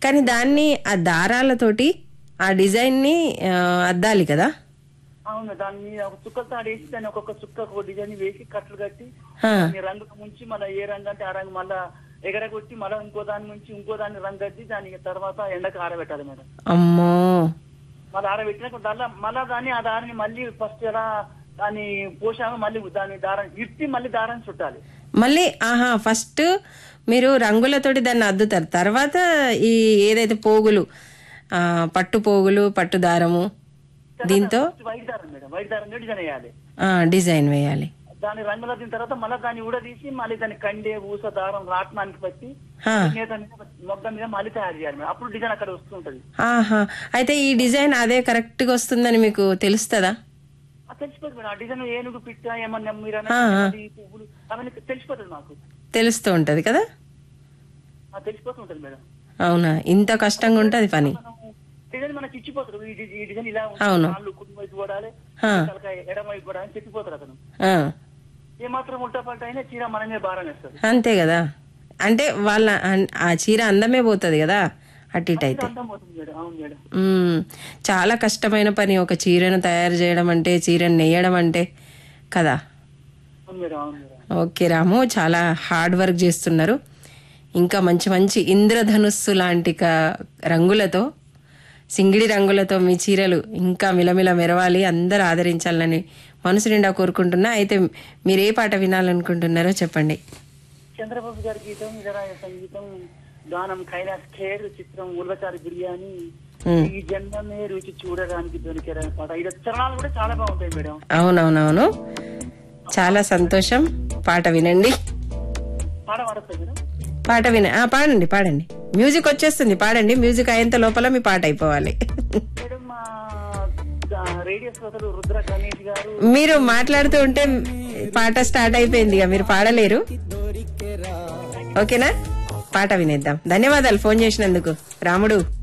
కానీ దాన్ని ఆ దారాలతోటి ఆ డిజైన్ ని ఆ, అద్దాలి కదా అవును దాని మీద ఒక చుక్కలు తాడు వేసి దాన్ని ఒక్కొక్క చుక్క ఒక డిజైన్ వేసి కట్లు కట్టి ఆ, దాన్ని రంగు ముంచి మళ్ళీ ఏ రంగు అంటే ఆ రంగు మళ్ళా ఎగరగొట్టి మళ్ళీ ఇంకో దాని నుంచి ఇంకో దాన్ని రంగు కట్టి దానికి తర్వాత ఎండకు ఆరబెట్టాలి మేడం అమ్మో మళ్ళీ ఆరబెట్టినాక దానిలో మళ్ళా దాన్ని ఆ దారిని మళ్ళీ ఫస్ట్ ఎలా దాన్ని పోసాము మళ్ళీ దాన్ని దారం ఇప్పి మళ్ళీ దారాన్ని చుట్టాలి మళ్ళీ ఆహా ఫస్ట్ మీరు రంగులతోటి దాన్ని అద్దుతారు తర్వాత ఈ ఏదైతే పోగులు ఆ, పట్టు పోగులు పట్టు దారము దీంతో వైట్ దారం మేడం వైట్ దారం డిజైన్ వేయాలి ఆ, డిజైన్ వేయాలి దాని రంగుల దీని తర్వాత మళ్ళీ దాన్ని ఊడదీసి మళ్ళీ దాన్ని కండే ఊస దారం రాట్నానికి పట్టి ఆ, నేత మీద మొగ్గ మీద మళ్ళీ తయారు చేయాలి మేడం అప్పుడు డిజైన్ అక్కడ వస్తుంటది ఆహా అయితే ఈ డిజైన్ అదే కరెక్ట్ గా వస్తుందని మీకు తెలుస్తుందా ఆ తెలిసిపోతుంది మేడం ఆ డిజైన్ ఏనుగు పిట్ట ఏమన్నా మీరు ఆ, ఆ. పువ్వులు అవన్నీ తెలిసిపోతుంది మాకు తెలుస్తూ ఉంటది కదా ఆ తెలిసిపోతుంటది మేడం అవునా ఇంత కష్టంగా ఉంటది పని మనం డిజైన్ మనకి ఇచ్చిపోతారు ఈ డి- ఈ డిజైన్ ఇలా అవును. ఉంటుంది కాళ్ళు కుడి వైపు పడాలి ఆ. తలకాయ ఎడమ వైపు పడాలి చెప్పిపోతారు అతను ఆ, ఏమాత్రం ఉల్టా పల్టా అయినా చీర మన మీద భారం వేస్తుంది అంతే కదా అంటే వాళ్ళ అన్- ఆ చీర అందమే పోతుంది కదా అటు ఇటు అయితే అందం పోతుంది మేడం అవును మేడం మ్మ్. చాలా కష్టమైన పని ఒక చీరను తయారు చేయడం అంటే చీరను నెయ్యడం అంటే కదా అవును మేడం అవును మేడం ఓకే రాము చాలా హార్డ్ వర్క్ చేస్తున్నారు ఇంకా మంచి మంచి ఇంద్రధనుస్సు లాంటి క- రంగులతో సింగిడి రంగులతో మీ చీరలు ఇంకా మిలమిల మెరవాలి అందరూ ఆదరించాలని మనసు నిండా కోరుకుంటున్నా అయితే మీరు ఏ పాట వినాలనుకుంటున్నారో చెప్పండి చంద్రబాబు గారి గీతం ఇతరాయ సంగీతం గానం కైలాస్ ఖేర్ చిత్రం ఉల్వచారి బిర్యానీ మ్మ్. ఈ జన్మమే రుచి చూడడానికి దొరికే పాట ఇది చరణాలు కూడా చాలా బాగుంటాయి మేడం అవునవునవును చాలా సంతోషం పాట వినండి పాట పాడతాయి మేడం పాట విన ఆ, పాడండి పాడండి మ్యూజిక్ వచ్చేస్తుంది పాడండి మ్యూజిక్ అయ్యేంత లోపల మీ పాట అయిపోవాలి మేడం మా గా- రేడియో శ్రోతలు రుద్ర గణేష్ గారు మీరు మాట్లాడుతూ ఉంటే పాట స్టార్ట్ అయిపోయింది ఇక మీరు పాడలేరు ఓకేనా పాట వినేద్దాం ధన్యవాదాలు ఫోన్ చేసినందుకు రాముడు